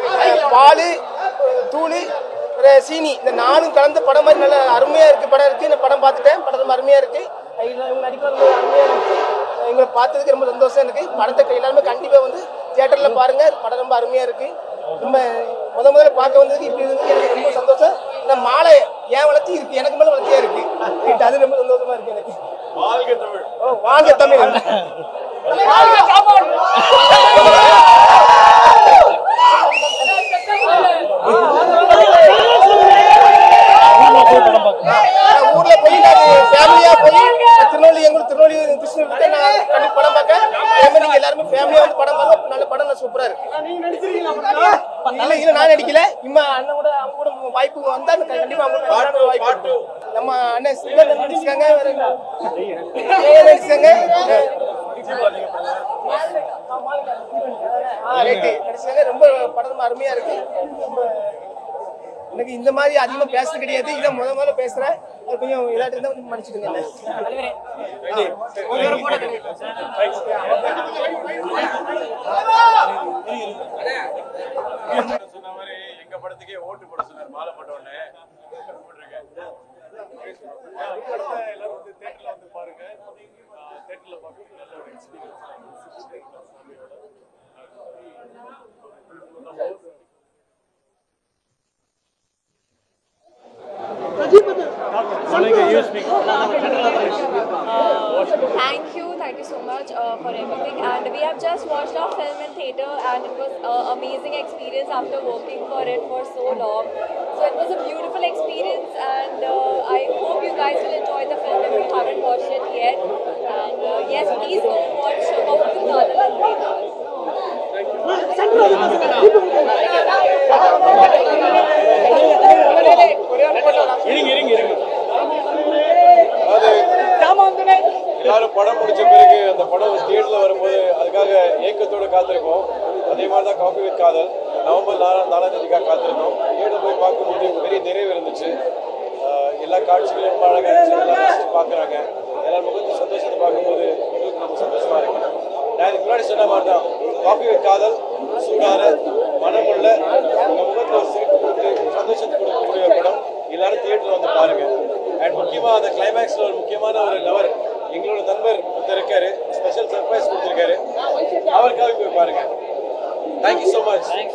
பால் தூள் அப்புறம் சீனி இந்த நாலும் கலந்த படம் மாதிரி நல்ல அருமையாக இருக்குது படம் இருக்குது இந்த படம் பார்த்துட்டேன் படம் ரொம்ப அருமையாக இருக்குது இவங்க நடிக்கிறது ரொம்ப அருமையாக இருக்குது இவங்களை பார்த்ததுக்கு ரொம்ப சந்தோஷம் எனக்கு படத்தை எல்லாருமே கண்டிப்பாக வந்து தியேட்டரில் பாருங்கள் படம் ரொம்ப அருமையாக இருக்குது ரொம்ப முத முதல்ல பார்க்க வந்ததுக்கு இப்படி இருந்து எனக்கு ரொம்ப சந்தோஷம் இந்த மாலை ஏன் வளர்ச்சி இருக்கு எனக்கு மேலே வளர்ச்சியாக இருக்கு அது ரொம்ப சந்தோஷமா இருக்கு எனக்கு வாழ்க தமிழ் ஓ வாழ்க தமிழ் வாழ்க தமிழ் நான் ஊர்ல போய் நான் ஃபேமிலியா போய் திருநெல்வேலி எங்களுக்கு திருநெல்வேலி கிருஷ்ணகிரி நான் கண்டிப்பா படம் பார்க்க அதே மாதிரி நீங்க எல்லாருமே ஃபேமிலியா வந்து படம் பார்க்க நல்ல படம் நான் சூப்பரா இருக்கு இல்ல இல்ல நான் நடிக்கல இம்மா அண்ணன் கூட அவங்க கூட வாய்ப்பு வந்தா நான் கண்டிப்பா அவங்க கூட விளையாட வாய்ப்பு நம்ம அண்ணன் சிவன் நடிச்சிருக்காங்க வேற ஏன் நடிச்சிருக்காங்க ஆ ரைட்டு நடிச்சிருக்காங்க ரொம்ப படம் ரொம்ப அருமையா இருக்கு ரொம்ப எனக்கு இந்த மாதிரி அதிகமா பேசுறது கிடையாது இதான் முத முதல்ல பேசுறேன் அது கொஞ்சம் இதாட்டு இருந்தா கொஞ்சம் மன்னிச்சுடுங்க சொன்ன மாதிரி எங்க படத்துக்கே ஓட்டு போட சொன்னார் மாலை போட்ட உடனே போட்டிருக்கேன். படத்தை எல்லாரும் வந்து தேட்டர்ல வந்து பாருங்க தேட்டர்ல பார்க்க நல்ல ஒரு experience Thank you, thank you so much uh, for everything. And we have just watched our film in theatre, and it was an amazing experience after working for it for so long. So it was a beautiful experience, and uh, I hope you guys will enjoy the film if you haven't watched it yet. And uh, yes, please go watch Coffee with Kadal in theatre. அது எல்லாரும் படம் முடிச்ச பிறகு அந்த படம் தியேட்டர்ல வரும்போது அதுக்காக ஏக்கத்தோட காத்திருக்கோம் அதே மாதிரி தான் காஃபி வித் காதல் நவம்பர் நாலாம் நாலாம் தேதிக்காக காத்திருந்தோம் தியேட்டர் போய் பார்க்கும்போது பெரிய நிறைவு இருந்துச்சு ஆஹ் எல்லா காட்சிகளும் ரொம்ப அழகா இருந்துச்சு எல்லாம் ரசிச்சு பார்க்குறாங்க எல்லாரும் முகத்து சந்தோஷத்தை பார்க்கும்போது எங்களுக்கு ரொம்ப சந்தோஷமா இருக்கு நான் இதுக்கு முன்னாடி சொன்ன மாதிரி தான் காஃபி வித் காதல் சூடான மனமுள்ள உங்க முகத்துல ஒரு சிரிப்பு கொடுத்து சந்தோஷத்தை கொடுக்கக்கூடிய படம் எல்லாரும் தியேட்டர்ல வந்து பாருங்க அண்ட் முக்கியமா அந்த கிளைமேக்ஸ்ல ஒரு முக்கியமான ஒரு லவர் எங்களோட நண்பர் ஒருத்தர் இருக்காரு ஸ்பெஷல் சர்ப்ரைஸ் கொடுத்துருக்காரு அவருக்காக போய் பாருங்க தேங்க்யூ ஸோ மச்